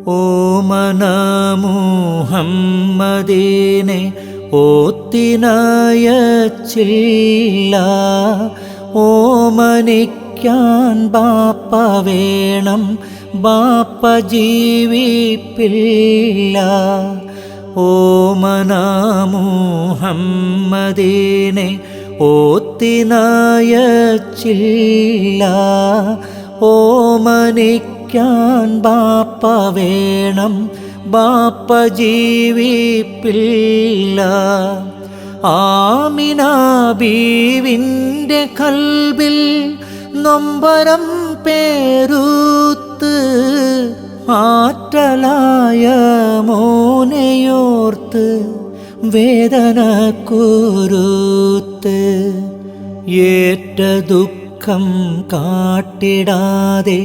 ഓമന മുഹമ്മദീനെ ഓത്തിനയച്ചില്ല ഓമനിക്കാൻ ബാപ്പ വേണം ബാപ്പ ജീവിപ്പില്ല ഓമന മുഹമ്മദീനെ ഓത്തിനയച്ചില്ല ഓമനിക്കാൻ ബാപ്പ വേണം ബാപ്പ ജീവിപ്പില്ല ആമിന ബീവിൻ്റെ കൽബിൽ നൊമ്പരം പേരൂത്ത് ആറ്റലായ മോനെയോർത്ത് വേദന കുരുത്ത് ഏറ്റ ദുഃഖം കാട്ടിടാതെ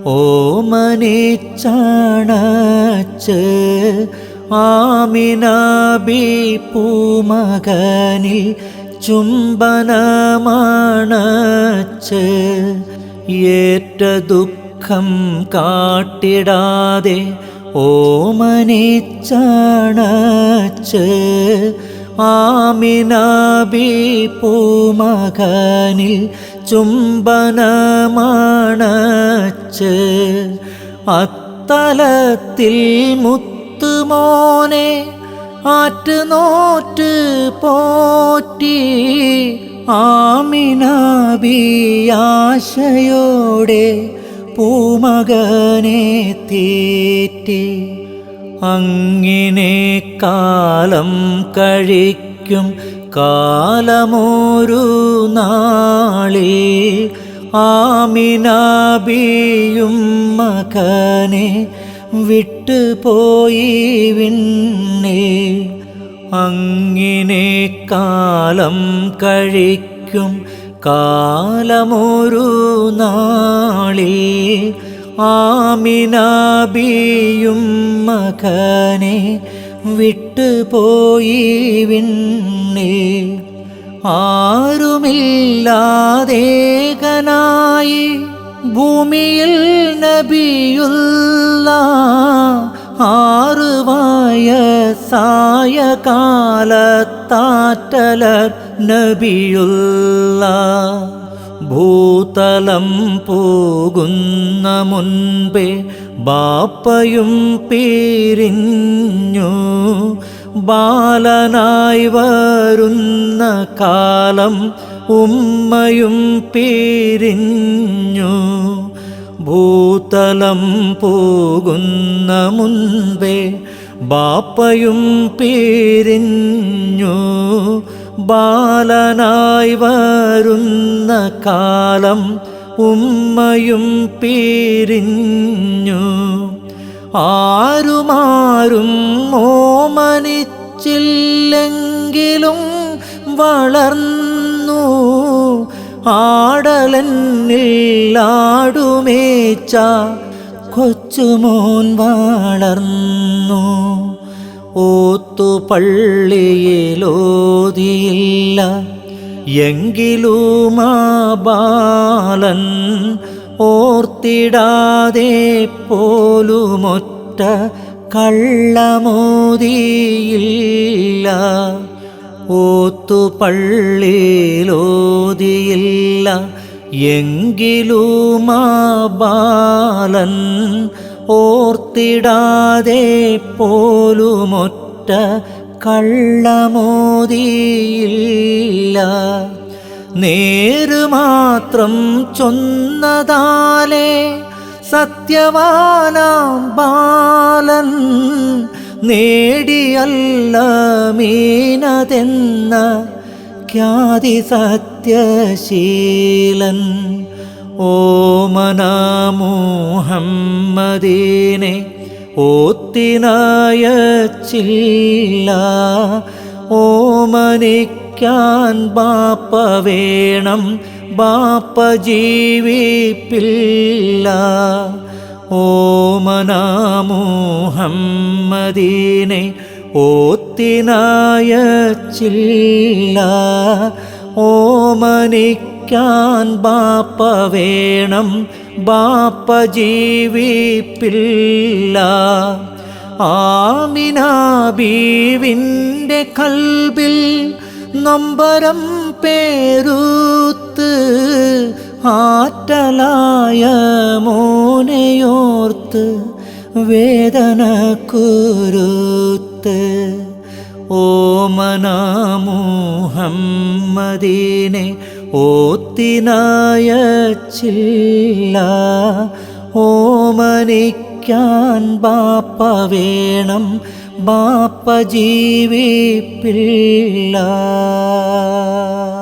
ഓമനിച്ചണച്ച് ആമിനാബി പൂമകനിൽ ചുംബനമണച്ച് ഏറ്റ ദുഃഖം കാട്ടിടാതെ ഓമനിച്ചണച്ച് ആമിനാബി പൂമകനിൽ ചുംബനമണച്ച് അത്തലത്തിൽ മുത്തുമോനെ ആറ്റുനോറ്റ് പോറ്റി ആമിനാബിയാശയോടെ പൂമകനെ തീറ്റി അങ്ങിനെ കാലം കഴിക്കും കാലമൊരു നാളിൽ ആമിനാബിയും മകനെ വിട്ടുപോയി വിണ്ണേ അങ്ങിനെ കാലം കഴിക്കും കാലമൊരു നാളിൽ ആമിനാബിയും മകനെ വിട്ടുപോയി വിണ്ണേ ആരുമില്ലാതേകനായി ഭൂമിയിൽ നബിയുള്ള ആറ് വയസ്സായ കാലത്താറ്റലർ നബിയുള്ള ഭൂതലം പോകുന്ന മുൻപേ ബാപ്പയും പിരിഞ്ഞു ബാലനായി വരുന്ന കാലം ഉമ്മയും പിരിഞ്ഞു ഭൂതലം പോകുന്ന മുൻപേ ബാപ്പയും പിരിഞ്ഞു ബാലനായി വരുന്ന കാലം ഉമ്മയും പിരിഞ്ഞു ആരുമാരും ഓമനിച്ചില്ലെങ്കിലും വളർന്നു ആടലന്നില്ലാടുമേച്ച കൊച്ചുമോൻ വളർന്നു ഓത്തുപള്ളിയിലോതിയില്ല എങ്കിലുമാ ബാലൻ ഓർത്തിടാതെ പോലുമൊറ്റ കള്ളമോതിയില്ല ഓത്തുപള്ളിയിലോതിയില്ല എങ്കിലുമാ ബാലൻ ഓർത്തിടാതെ പോലുമൊറ്റ കള്ളമോതിയില്ല നേരുമാത്രം ചൊന്നതാലേ സത്യവാനാം ബാലൻ നേടിയല്ല മീനതെന്ന ഖ്യാതി സത്യശീലൻ ഓമന മുഹമ്മദീനെ ഓത്തിനായച്ചില്ല ഓമനിക്കാൻ ബാപ്പ വേണം ബാപ്പ ജീവിപ്പില്ല ഓമന മുഹമ്മദീനെ ഓത്തിനായച്ചില്ല ഓമനിക്കാൻ ബാപ്പ വേണം ബാപ്പ ജീവിപ്പില്ല ആമിന ബീവിൻ്റെ കൽബിൽ നൊമ്പരം പേരൂത്ത് ആറ്റലായ മോനെയോർത്ത് വേദന കുരുത്ത് ഓമനാമുഹമ്മദീനെ ഓത്തിനായച്ചില്ല ഓമനിക്കാൻ ബാപ്പ വേണം ബാപ്പ ജീവിപ്പില്ല